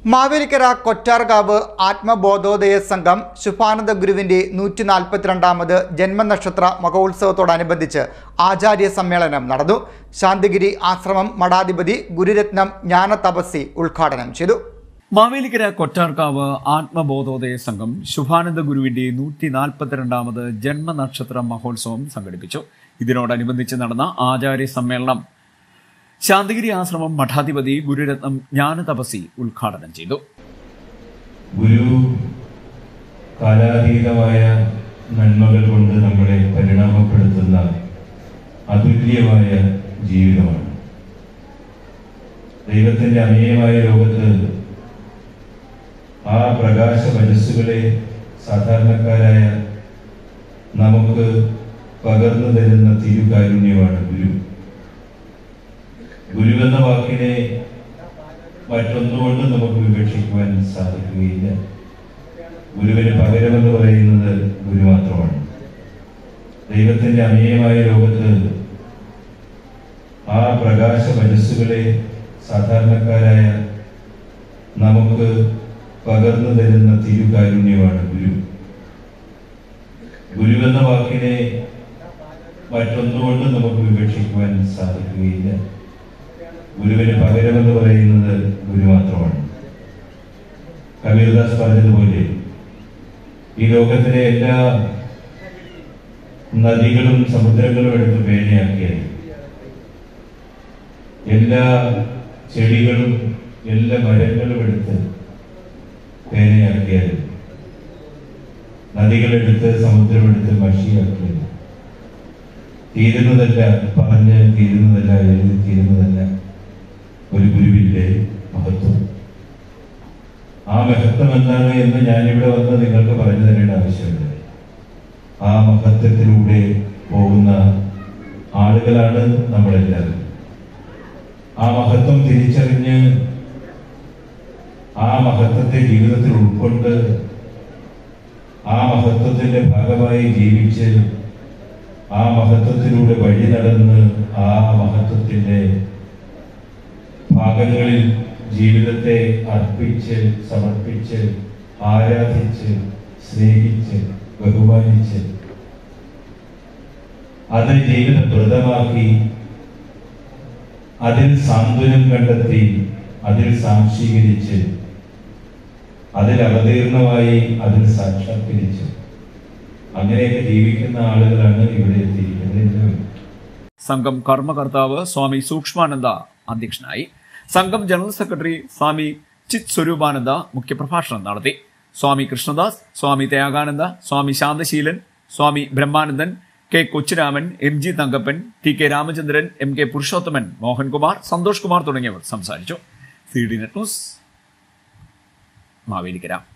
മാവേലിക്കര കൊറ്റാർകാവ് ആത്മബോധോദയ സംഘം ശുഭാനന്ദ ഗുരുവിന്റെ നൂറ്റി നാൽപ്പത്തിരണ്ടാമത് ജന്മനക്ഷത്ര മഹോത്സവത്തോടനുബന്ധിച്ച് ആചാര്യ സമ്മേളനം നടന്നു ശാന്തിഗിരി ആശ്രമം മഠാധിപതി ഗുരുരത്നം ജ്ഞാനതപസ്സി ഉദ്ഘാടനം ചെയ്തു മാവേലിക്കര കൊറ്റാർക്കാവ് ആത്മബോധോദയ സംഘം ശുഭാനന്ദ ഗുരുവിന്റെ നൂറ്റി നാൽപ്പത്തിരണ്ടാമത് ജന്മനക്ഷത്ര മഹോത്സവം സംഘടിപ്പിച്ചു ഇതിനോടനുബന്ധിച്ച് നടന്ന ആചാര്യ സമ്മേളനം ശാന്തിഗിരി ആശ്രമം മഠാധിപതി ഗുരുരത്നം ജ്ഞാനതപസി ഉദ്ഘാടനം ചെയ്തു ഗുരു കാലാതീതമായ നന്മകൾ കൊണ്ട് നമ്മളെ പരിണാമപ്പെടുത്തുന്ന അതുല്യമായ ജീവിതമാണ് ദൈവത്തിന്റെ അമേയമായ ലോകത്ത് ആ പ്രകാശ മനസ്സുകളെ സാധാരണക്കാരായ നമുക്ക് പകർന്നു തരുന്ന തിരുകാരുണ്യമാണ് ഗുരു ഗുരു എന്ന വാക്കിനെ മറ്റൊന്നുകൊണ്ടും നമുക്ക് വിവക്ഷിക്കുവാൻ സാധിക്കുകയില്ല ഗുരുവിന് പകരമെന്ന് പറയുന്നത് ഗുരു മാത്രമാണ് ദൈവത്തിന്റെ അമേയമായ ലോകത്ത് ആ പ്രകാശ മനസ്സുകളെ സാധാരണക്കാരായ നമുക്ക് പകർന്നു തരുന്ന തിരുകാരുണ്യമാണ് ഗുരു ഗുരു എന്ന വാക്കിനെ മറ്റൊന്നുകൊണ്ടും നമുക്ക് വിവക്ഷിക്കുവാൻ സാധിക്കുകയില്ല ഗുരുവിന് പകരമെന്ന് പറയുന്നത് ഗുരു മാത്രമാണ് കബീർദാസ് പറഞ്ഞതുപോലെ ഈ ലോകത്തിലെ എല്ലാ നദികളും സമുദ്രങ്ങളും എടുത്ത് പേനയാക്കിയാൽ എല്ലാ ചെടികളും എല്ലാ മരങ്ങളും എടുത്ത് പേനയാക്കിയാൽ നദികളെടുത്ത് സമുദ്രമെടുത്ത് മഷിയാക്കിയാൽ തീരുന്നതല്ല പറഞ്ഞ് തീരുന്നതല്ല എഴുതി തീരുന്നതല്ല ഒരു ഗുരുവിന്റെ മഹത്വം ആ മഹത്വം എന്താണ് എന്ന് ഞാനിവിടെ വന്ന് നിങ്ങൾക്ക് പറഞ്ഞു തരേണ്ട ആവശ്യമുണ്ട് ആ മഹത്വത്തിലൂടെ പോകുന്ന ആളുകളാണ് നമ്മളെല്ലാവരും ആ മഹത്വം തിരിച്ചറിഞ്ഞ് ആ മഹത്വത്തെ ജീവിതത്തിൽ ഉൾക്കൊണ്ട് ആ മഹത്വത്തിന്റെ ഭാഗമായി ജീവിച്ച് ആ മഹത്വത്തിലൂടെ വഴി നടന്ന് ആ മഹത്വത്തിന്റെ ഭാഗങ്ങളിൽ ജീവിതത്തെ അർപ്പിച്ച് സമർപ്പിച്ച് ആരാധിച്ച് സ്നേഹിച്ച് ബഹുമാനിച്ച് അത് ജീവിത വ്രതമാക്കി അതിൽ സാന്ത്വനം കണ്ടെത്തി അതിൽ സാംശീകരിച്ച് അതിൽ അവതീർണമായി അതിൽ സാക്ഷാത്കരിച്ച് അങ്ങനെയൊക്കെ ജീവിക്കുന്ന ആളുകളാണ് ഇവിടെ എത്തിയിരിക്കുന്നത് എല്ലാവരും സംഘം കർമ്മകർത്താവ് സ്വാമി സൂക്ഷ്മാനന്ദ അധ്യക്ഷനായി സംഘം ജനറൽ സെക്രട്ടറി സ്വാമി ചിത് സ്വരൂപാനന്ദ മുഖ്യപ്രഭാഷണം നടത്തി Swami Krishnadas Swami Tyagananda Swami Santhaseelan Swami Brahmanandan K Kochuraman M G Thankappan T K Ramachandran M K Purushothaman Mohankumar Santhosh Kumar തുടങ്ങിയവർ സംസാരിച്ചു C D net news Mavelikkara